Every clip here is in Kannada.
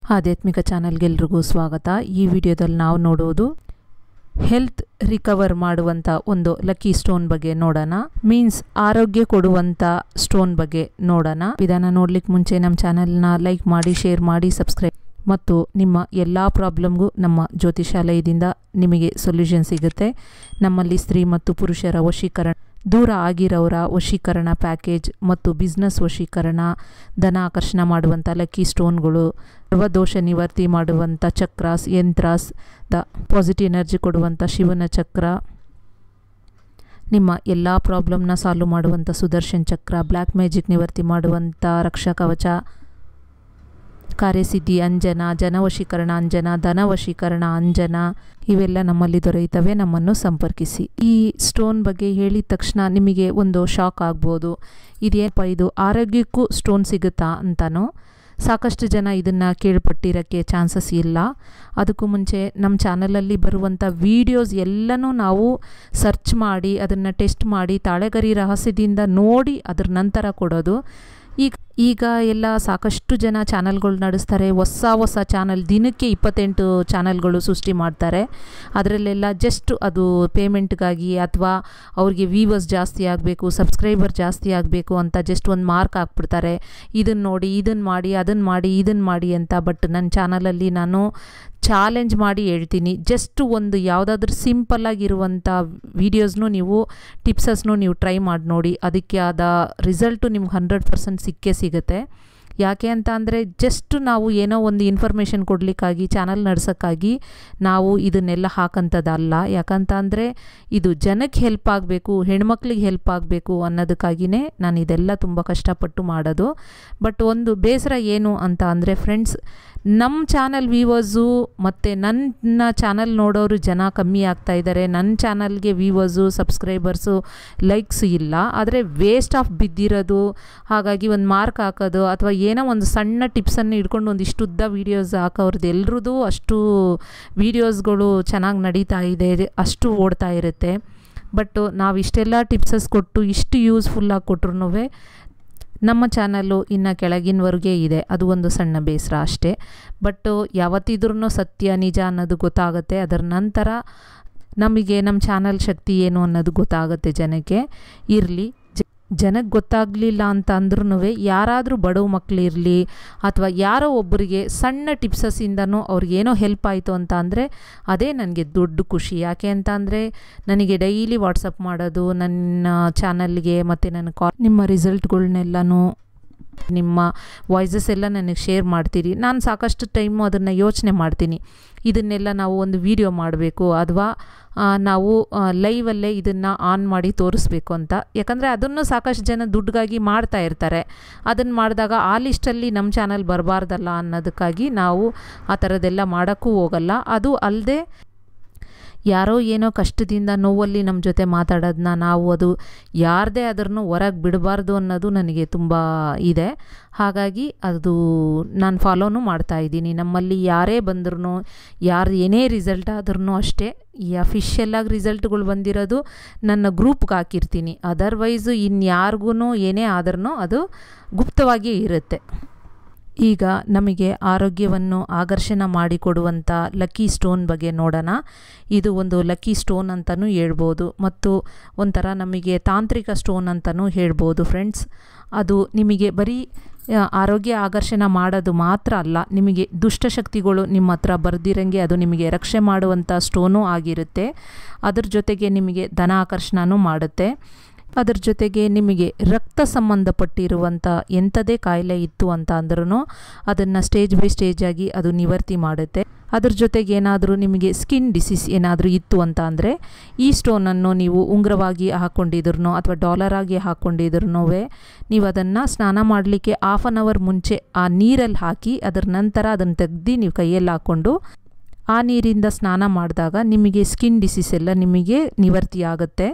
ಆಧ್ಯಾತ್ಮಿಕ ಚಾನಲ್ಗೆಲ್ರಿಗೂ ಸ್ವಾಗತ ಈ ವಿಡಿಯೋದಲ್ಲಿ ನಾವು ನೋಡುವುದು ಹೆಲ್ತ್ ರಿಕವರ್ ಮಾಡುವಂಥ ಒಂದು ಲಕ್ಕಿ ಸ್ಟೋನ್ ಬಗ್ಗೆ ನೋಡೋಣ ಮೀನ್ಸ್ ಆರೋಗ್ಯ ಕೊಡುವಂಥ ಸ್ಟೋನ್ ಬಗ್ಗೆ ನೋಡೋಣ ವಿಧಾನ ನೋಡ್ಲಿಕ್ಕೆ ಮುಂಚೆ ನಮ್ಮ ಚಾನಲ್ನ ಲೈಕ್ ಮಾಡಿ ಶೇರ್ ಮಾಡಿ ಸಬ್ಸ್ಕ್ರೈಬ್ ಮತ್ತು ನಿಮ್ಮ ಎಲ್ಲ ಪ್ರಾಬ್ಲಮ್ಗೂ ನಮ್ಮ ಜ್ಯೋತಿಷಾಲಯದಿಂದ ನಿಮಗೆ ಸೊಲ್ಯೂಷನ್ ಸಿಗುತ್ತೆ ನಮ್ಮಲ್ಲಿ ಸ್ತ್ರೀ ಮತ್ತು ಪುರುಷರ ವಶೀಕರಣ ದೂರ ಆಗಿರೋರ ವಶೀಕರಣ ಪ್ಯಾಕೇಜ್ ಮತ್ತು ಬಿಸ್ನೆಸ್ ವಶೀಕರಣ ಧನ ಆಕರ್ಷಣ ಮಾಡುವಂಥ ಲಕ್ಕಿ ಸ್ಟೋನ್ಗಳು ಸರ್ವದೋಷ ನಿವರ್ತಿ ಮಾಡುವಂಥ ಚಕ್ರಾಸ್ ಯಂತ್ರಾಸ್ ದ ಪಾಸಿಟಿವ್ ಎನರ್ಜಿ ಕೊಡುವಂಥ ಶಿವನ ಚಕ್ರ ನಿಮ್ಮ ಎಲ್ಲ ಪ್ರಾಬ್ಲಮ್ನ ಸಾಲ್ವ್ ಮಾಡುವಂಥ ಸುದರ್ಶನ್ ಚಕ್ರ ಬ್ಲ್ಯಾಕ್ ಮ್ಯಾಜಿಕ್ ನಿವರ್ತಿ ಮಾಡುವಂಥ ರಕ್ಷಾ ಕವಚ ಕಾರ್ಯಸಿದ್ಧಿ ಅಂಜನ ಜನವಶೀಕರಣ ಅಂಜನ ಧನವಶೀಕರಣ ಅಂಜನ ಇವೆಲ್ಲ ನಮ್ಮಲ್ಲಿ ದೊರೆಯುತ್ತವೆ ನಮ್ಮನ್ನು ಸಂಪರ್ಕಿಸಿ ಈ ಸ್ಟೋನ್ ಬಗ್ಗೆ ಹೇಳಿದ ತಕ್ಷಣ ನಿಮಗೆ ಒಂದು ಶಾಕ್ ಆಗ್ಬೋದು ಇದೇನಪ್ಪ ಇದು ಆರೋಗ್ಯಕ್ಕೂ ಸ್ಟೋನ್ ಸಿಗುತ್ತಾ ಅಂತನೋ ಸಾಕಷ್ಟು ಜನ ಇದನ್ನು ಕೇಳ್ಪಟ್ಟಿರೋಕ್ಕೆ ಚಾನ್ಸಸ್ ಇಲ್ಲ ಅದಕ್ಕೂ ಮುಂಚೆ ನಮ್ಮ ಚಾನಲಲ್ಲಿ ಬರುವಂಥ ವೀಡಿಯೋಸ್ ಎಲ್ಲನೂ ನಾವು ಸರ್ಚ್ ಮಾಡಿ ಅದನ್ನು ಟೆಸ್ಟ್ ಮಾಡಿ ತಾಳೆಗರಿ ರಹಸ್ಯದಿಂದ ನೋಡಿ ಅದ್ರ ನಂತರ ಕೊಡೋದು ಈಗ ಈಗ ಎಲ್ಲ ಸಾಕಷ್ಟು ಜನ ಚಾನಲ್ಗಳು ನಡೆಸ್ತಾರೆ ಹೊಸ ಹೊಸ ಚಾನಲ್ ದಿನಕ್ಕೆ ಇಪ್ಪತ್ತೆಂಟು ಚಾನಲ್ಗಳು ಸೃಷ್ಟಿ ಮಾಡ್ತಾರೆ ಅದರಲ್ಲೆಲ್ಲ ಜಸ್ಟ್ ಅದು ಪೇಮೆಂಟ್ಗಾಗಿ ಅಥವಾ ಅವ್ರಿಗೆ ವ್ಯೂವರ್ಸ್ ಜಾಸ್ತಿ ಆಗಬೇಕು ಸಬ್ಸ್ಕ್ರೈಬರ್ ಜಾಸ್ತಿ ಆಗಬೇಕು ಅಂತ ಜಸ್ಟ್ ಒಂದು ಮಾರ್ಕ್ ಹಾಕ್ಬಿಡ್ತಾರೆ ಇದನ್ನು ನೋಡಿ ಇದನ್ನು ಮಾಡಿ ಅದನ್ನು ಮಾಡಿ ಇದನ್ನು ಮಾಡಿ ಅಂತ ಬಟ್ ನನ್ನ ಚಾನಲಲ್ಲಿ ನಾನು ಚಾಲೆಂಜ್ ಮಾಡಿ ಹೇಳ್ತೀನಿ ಜಸ್ಟ್ ಒಂದು ಯಾವುದಾದ್ರೂ ಸಿಂಪಲ್ಲಾಗಿರುವಂಥ ವೀಡಿಯೋಸ್ನು ನೀವು ಟಿಪ್ಸಸ್ನು ನೀವು ಟ್ರೈ ಮಾಡಿ ನೋಡಿ ಅದಕ್ಕೆ ಆದ ರಿಸಲ್ಟು ನಿಮ್ಗೆ ಹಂಡ್ರೆಡ್ ಪರ್ಸೆಂಟ್ ಸಿಕ್ಕೇ ಸಿಗುತ್ತೆ ಯಾಕೆ ಅಂತ ಅಂದರೆ ಜಸ್ಟ್ ನಾವು ಏನೋ ಒಂದು ಇನ್ಫಾರ್ಮೇಷನ್ ಕೊಡಲಿಕ್ಕಾಗಿ ಚಾನಲ್ ನಡ್ಸೋಕ್ಕಾಗಿ ನಾವು ಇದನ್ನೆಲ್ಲ ಹಾಕಂಥದ್ದಲ್ಲ ಯಾಕಂತ ಅಂದರೆ ಇದು ಜನಕ್ಕೆ ಹೆಲ್ಪ್ ಆಗಬೇಕು ಹೆಣ್ಮಕ್ಳಿಗೆ ಹೆಲ್ಪ್ ಆಗಬೇಕು ಅನ್ನೋದಕ್ಕಾಗಿಯೇ ನಾನು ಇದೆಲ್ಲ ತುಂಬ ಕಷ್ಟಪಟ್ಟು ಮಾಡೋದು ಬಟ್ ಒಂದು ಬೇಸರ ಏನು ಅಂತ ಅಂದರೆ ಫ್ರೆಂಡ್ಸ್ ನಮ್ಮ ಚಾನಲ್ ವ್ಯೂವರ್ಸು ಮತ್ತು ನನ್ನ ಚಾನಲ್ ನೋಡೋರು ಜನ ಕಮ್ಮಿ ಆಗ್ತಾ ಇದ್ದಾರೆ ನನ್ನ ಚಾನಲ್ಗೆ ವ್ಯೂವರ್ಸು ಸಬ್ಸ್ಕ್ರೈಬರ್ಸು ಲೈಕ್ಸ್ ಇಲ್ಲ ಆದರೆ ವೇಸ್ಟ್ ಆಫ್ ಬಿದ್ದಿರೋದು ಹಾಗಾಗಿ ಒಂದು ಮಾರ್ಕ್ ಹಾಕೋದು ಅಥವಾ ಏನೋ ಒಂದು ಸಣ್ಣ ಟಿಪ್ಸನ್ನು ಇಟ್ಕೊಂಡು ಒಂದು ಇಷ್ಟುದ್ದ ವೀಡಿಯೋಸ್ ಹಾಕೋರ್ದು ಎಲ್ರದ್ದು ಅಷ್ಟು ವೀಡಿಯೋಸ್ಗಳು ಚೆನ್ನಾಗಿ ನಡೀತಾ ಇದೆ ಅಷ್ಟು ಓಡ್ತಾ ಇರುತ್ತೆ ಬಟ್ ನಾವು ಇಷ್ಟೆಲ್ಲ ಟಿಪ್ಸಸ್ ಕೊಟ್ಟು ಇಷ್ಟು ಯೂಸ್ಫುಲ್ಲಾಗಿ ಕೊಟ್ರು ನಮ್ಮ ಚಾನಲ್ಲು ಇನ್ನು ಕೆಳಗಿನವರೆಗೆ ಇದೆ ಅದು ಒಂದು ಸಣ್ಣ ಬೇಸರ ಅಷ್ಟೇ ಬಟ್ ಯಾವತ್ತಿದ್ರೂ ಸತ್ಯ ನಿಜ ಅನ್ನೋದು ಗೊತ್ತಾಗುತ್ತೆ ಅದರ ನಂತರ ನಮಗೆ ನಮ್ಮ ಚಾನಲ್ ಶಕ್ತಿ ಏನು ಅನ್ನೋದು ಗೊತ್ತಾಗುತ್ತೆ ಜನಕ್ಕೆ ಇರಲಿ ಜನಕ್ಕೆ ಗೊತ್ತಾಗಲಿಲ್ಲ ಅಂತ ಅಂದ್ರೂ ಯಾರಾದರೂ ಬಡವ ಮಕ್ಕಳಿರಲಿ ಅಥವಾ ಯಾರೋ ಒಬ್ಬರಿಗೆ ಸಣ್ಣ ಟಿಪ್ಸಸ್ಸಿಂದನೂ ಅವ್ರಿಗೇನೋ ಹೆಲ್ಪ್ ಆಯಿತು ಅಂತ ಅಂದರೆ ಅದೇ ನನಗೆ ದೊಡ್ಡ ಖುಷಿ ಯಾಕೆ ಅಂತ ಅಂದರೆ ನನಗೆ ಡೈಲಿ ವಾಟ್ಸಪ್ ಮಾಡೋದು ನನ್ನ ಚಾನಲ್ಗೆ ಮತ್ತು ನನ್ನ ಕಾ ನಿಮ್ಮ ರಿಸಲ್ಟ್ಗಳ್ನೆಲ್ಲನೂ ನಿಮ್ಮ ವಾಯ್ಸಸ್ ಎಲ್ಲ ನನಗೆ ಶೇರ್ ಮಾಡ್ತೀರಿ ನಾನು ಸಾಕಷ್ಟು ಟೈಮು ಅದನ್ನು ಯೋಚನೆ ಮಾಡ್ತೀನಿ ಇದನ್ನೆಲ್ಲ ನಾವು ಒಂದು ವಿಡಿಯೋ ಮಾಡಬೇಕು ಅಥವಾ ನಾವು ಲೈವಲ್ಲೇ ಇದನ್ನು ಆನ್ ಮಾಡಿ ತೋರಿಸ್ಬೇಕು ಅಂತ ಯಾಕಂದರೆ ಅದನ್ನು ಸಾಕಷ್ಟು ಜನ ದುಡ್ಡಿಗಾಗಿ ಮಾಡ್ತಾ ಇರ್ತಾರೆ ಅದನ್ನು ಮಾಡಿದಾಗ ಆ ಲಿಸ್ಟಲ್ಲಿ ನಮ್ಮ ಚಾನಲ್ ಬರಬಾರ್ದಲ್ಲ ಅನ್ನೋದಕ್ಕಾಗಿ ನಾವು ಆ ಥರದ್ದೆಲ್ಲ ಮಾಡೋಕ್ಕೂ ಹೋಗಲ್ಲ ಅದು ಅಲ್ಲದೆ ಯಾರೋ ಏನೋ ಕಷ್ಟದಿಂದ ನೋವಲ್ಲಿ ನಮ್ಮ ಜೊತೆ ಮಾತಾಡೋದನ್ನ ನಾವು ಅದು ಯಾರದೇ ಆದ್ರೂ ಹೊರಗೆ ಬಿಡಬಾರ್ದು ಅನ್ನೋದು ನನಗೆ ತುಂಬ ಇದೆ ಹಾಗಾಗಿ ಅದು ನಾನು ಫಾಲೋನು ಮಾಡ್ತಾ ಇದ್ದೀನಿ ನಮ್ಮಲ್ಲಿ ಯಾರೇ ಬಂದ್ರೂ ಯಾರು ಏನೇ ರಿಸಲ್ಟ್ ಆದ್ರೂ ಅಷ್ಟೇ ಈ ಅಫಿಷಿಯಲ್ಲಾಗಿ ರಿಸಲ್ಟ್ಗಳು ಬಂದಿರೋದು ನನ್ನ ಗ್ರೂಪ್ಗೆ ಹಾಕಿರ್ತೀನಿ ಅದರ್ವೈಸು ಇನ್ಯಾರಿಗೂ ಏನೇ ಆದ್ರೂ ಅದು ಗುಪ್ತವಾಗಿಯೇ ಇರುತ್ತೆ ಈಗ ನಮಗೆ ಆರೋಗ್ಯವನ್ನು ಆಕರ್ಷಣ ಮಾಡಿಕೊಡುವಂಥ ಲಕ್ಕಿ ಸ್ಟೋನ್ ಬಗ್ಗೆ ನೋಡೋಣ ಇದು ಒಂದು ಲಕ್ಕಿ ಸ್ಟೋನ್ ಅಂತಲೂ ಹೇಳ್ಬೋದು ಮತ್ತು ಒಂಥರ ನಮಗೆ ತಾಂತ್ರಿಕ ಸ್ಟೋನ್ ಅಂತಲೂ ಹೇಳ್ಬೋದು ಫ್ರೆಂಡ್ಸ್ ಅದು ನಿಮಗೆ ಬರೀ ಆರೋಗ್ಯ ಆಕರ್ಷಣ ಮಾಡೋದು ಮಾತ್ರ ಅಲ್ಲ ನಿಮಗೆ ದುಷ್ಟಶಕ್ತಿಗಳು ನಿಮ್ಮ ಹತ್ರ ಬರ್ದಿರಂಗೆ ಅದು ನಿಮಗೆ ರಕ್ಷೆ ಮಾಡುವಂಥ ಸ್ಟೋನೂ ಆಗಿರುತ್ತೆ ಅದ್ರ ಜೊತೆಗೆ ನಿಮಗೆ ಧನ ಆಕರ್ಷಣನೂ ಮಾಡುತ್ತೆ ಅದರ ಜೊತೆಗೆ ನಿಮಗೆ ರಕ್ತ ಸಂಬಂಧಪಟ್ಟಿರುವಂಥ ಎಂಥದೇ ಕಾಯಿಲೆ ಇತ್ತು ಅಂತ ಅಂದ್ರೂ ಅದನ್ನು ಸ್ಟೇಜ್ ಬೈ ಸ್ಟೇಜ್ ಆಗಿ ಅದು ನಿವರ್ತಿ ಮಾಡುತ್ತೆ ಅದ್ರ ಜೊತೆಗೆ ಏನಾದರೂ ನಿಮಗೆ ಸ್ಕಿನ್ ಡಿಸೀಸ್ ಏನಾದರೂ ಇತ್ತು ಅಂತ ಅಂದರೆ ಈ ಸ್ಟೋನನ್ನು ನೀವು ಉಂಗುರವಾಗಿ ಹಾಕ್ಕೊಂಡಿದ್ರು ಅಥವಾ ಡಾಲರ್ ಆಗಿ ಹಾಕ್ಕೊಂಡಿದ್ರು ನೀವು ಅದನ್ನು ಸ್ನಾನ ಮಾಡಲಿಕ್ಕೆ ಹಾಫ್ ಆನ್ ಅವರ್ ಮುಂಚೆ ಆ ನೀರಲ್ಲಿ ಹಾಕಿ ಅದರ ನಂತರ ಅದನ್ನು ತೆಗ್ದು ನೀವು ಕೈಯಲ್ಲಿ ಹಾಕ್ಕೊಂಡು ಆ ನೀರಿಂದ ಸ್ನಾನ ಮಾಡಿದಾಗ ನಿಮಗೆ ಸ್ಕಿನ್ ಡಿಸೀಸ್ ಎಲ್ಲ ನಿಮಗೆ ನಿವರ್ತಿ ಆಗುತ್ತೆ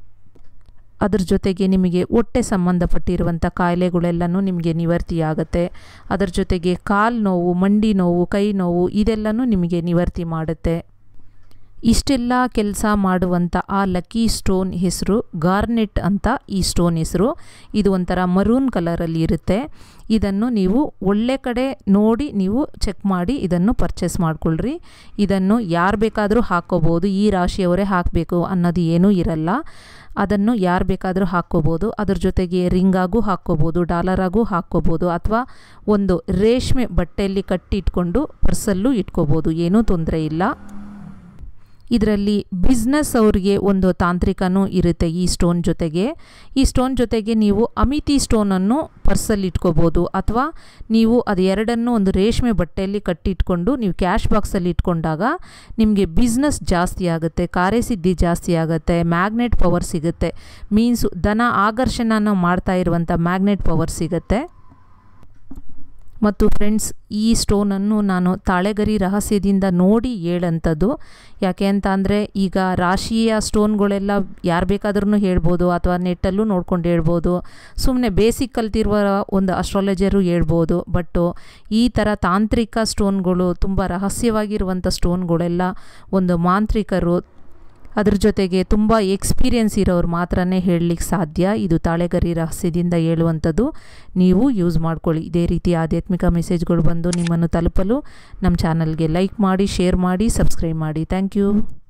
ಅದ್ರ ಜೊತೆಗೆ ನಿಮಗೆ ಹೊಟ್ಟೆ ಸಂಬಂಧಪಟ್ಟಿರುವಂಥ ಕಾಯಿಲೆಗಳೆಲ್ಲನೂ ನಿಮಗೆ ನಿವರ್ತಿ ಆಗುತ್ತೆ ಅದರ ಜೊತೆಗೆ ಕಾಲು ನೋವು ಮಂಡಿ ನೋವು ಕೈ ನೋವು ಇದೆಲ್ಲನೂ ನಿಮಗೆ ನಿವರ್ತಿ ಮಾಡುತ್ತೆ ಇಷ್ಟೆಲ್ಲ ಕೆಲಸ ಮಾಡುವಂಥ ಆ ಲಕ್ಕಿ ಸ್ಟೋನ್ ಹೆಸರು ಗಾರ್ನೆಟ್ ಅಂತ ಈ ಸ್ಟೋನ್ ಹೆಸರು ಇದು ಒಂಥರ ಮರೂನ್ ಕಲರಲ್ಲಿ ಇರುತ್ತೆ ಇದನ್ನು ನೀವು ಒಳ್ಳೆ ಕಡೆ ನೋಡಿ ನೀವು ಚೆಕ್ ಮಾಡಿ ಇದನ್ನು ಪರ್ಚೇಸ್ ಮಾಡ್ಕೊಳ್ರಿ ಇದನ್ನು ಯಾರು ಬೇಕಾದರೂ ಹಾಕ್ಕೋಬೋದು ಈ ರಾಶಿಯವರೇ ಹಾಕಬೇಕು ಅನ್ನೋದು ಏನೂ ಇರಲ್ಲ ಅದನ್ನು ಯಾರು ಬೇಕಾದರೂ ಹಾಕ್ಕೋಬೋದು ಅದ್ರ ಜೊತೆಗೆ ರಿಂಗಾಗೂ ಹಾಕ್ಕೋಬೋದು ಡಾಲರಾಗೂ ಹಾಕ್ಕೋಬೋದು ಅಥವಾ ಒಂದು ರೇಷ್ಮೆ ಬಟ್ಟೆಯಲ್ಲಿ ಕಟ್ಟಿ ಇಟ್ಕೊಂಡು ಪರ್ಸಲ್ಲೂ ಇಟ್ಕೋಬೋದು ಏನೂ ತೊಂದರೆ ಇಲ್ಲ ಇದರಲ್ಲಿ ಬಿಸ್ನೆಸ್ ಅವ್ರಿಗೆ ಒಂದು ತಾಂತ್ರಿಕನೂ ಇರುತ್ತೆ ಈ ಸ್ಟೋನ್ ಜೊತೆಗೆ ಈ ಸ್ಟೋನ್ ಜೊತೆಗೆ ನೀವು ಅಮಿತಿ ಸ್ಟೋನನ್ನು ಪರ್ಸಲ್ಲಿ ಇಟ್ಕೋಬೋದು ಅಥವಾ ನೀವು ಅದು ಎರಡನ್ನು ಒಂದು ರೇಷ್ಮೆ ಬಟ್ಟೆಯಲ್ಲಿ ಕಟ್ಟಿಟ್ಕೊಂಡು ನೀವು ಕ್ಯಾಶ್ ಬಾಕ್ಸಲ್ಲಿ ಇಟ್ಕೊಂಡಾಗ ನಿಮಗೆ ಬಿಸ್ನೆಸ್ ಜಾಸ್ತಿ ಆಗುತ್ತೆ ಕಾರ್ಯಸಿದ್ಧಿ ಜಾಸ್ತಿ ಆಗುತ್ತೆ ಮ್ಯಾಗ್ನೆಟ್ ಪವರ್ ಸಿಗುತ್ತೆ ಮೀನ್ಸು ಧನ ಆಕರ್ಷಣನ ಮಾಡ್ತಾ ಇರುವಂಥ ಮ್ಯಾಗ್ನೆಟ್ ಪವರ್ ಸಿಗುತ್ತೆ ಮತ್ತು ಫ್ರೆಂಡ್ಸ್ ಈ ಸ್ಟೋನನ್ನು ನಾನು ತಾಳೆಗರಿ ರಹಸ್ಯದಿಂದ ನೋಡಿ ಹೇಳಂಥದ್ದು ಯಾಕೆ ಅಂತ ಅಂದರೆ ಈಗ ರಾಶಿಯ ಸ್ಟೋನ್ಗಳೆಲ್ಲ ಯಾರು ಬೇಕಾದ್ರೂ ಹೇಳ್ಬೋದು ಅಥವಾ ನೆಟ್ಟಲ್ಲೂ ನೋಡ್ಕೊಂಡು ಹೇಳ್ಬೋದು ಸುಮ್ಮನೆ ಬೇಸಿಕ್ ಕಲ್ತಿರುವ ಒಂದು ಅಸ್ಟ್ರಾಲಜರು ಹೇಳ್ಬೋದು ಬಟ್ಟು ಈ ಥರ ತಾಂತ್ರಿಕ ಸ್ಟೋನ್ಗಳು ತುಂಬ ರಹಸ್ಯವಾಗಿರುವಂಥ ಸ್ಟೋನ್ಗಳೆಲ್ಲ ಒಂದು ಮಾಂತ್ರಿಕರು ಅದ್ರ ಜೊತೆಗೆ ತುಂಬ ಎಕ್ಸ್ಪೀರಿಯನ್ಸ್ ಇರೋರು ಮಾತ್ರನೇ ಹೇಳಲಿಕ್ಕೆ ಸಾಧ್ಯ ಇದು ತಾಳೆಗರಿ ರಹಸ್ಯದಿಂದ ಹೇಳುವಂಥದ್ದು ನೀವು ಯೂಸ್ ಮಾಡ್ಕೊಳ್ಳಿ ಇದೇ ರೀತಿ ಆಧ್ಯಾತ್ಮಿಕ ಮೆಸೇಜ್ಗಳು ಬಂದು ನಿಮ್ಮನ್ನು ತಲುಪಲು ನಮ್ಮ ಚಾನಲ್ಗೆ ಲೈಕ್ ಮಾಡಿ ಶೇರ್ ಮಾಡಿ ಸಬ್ಸ್ಕ್ರೈಬ್ ಮಾಡಿ ಥ್ಯಾಂಕ್ ಯು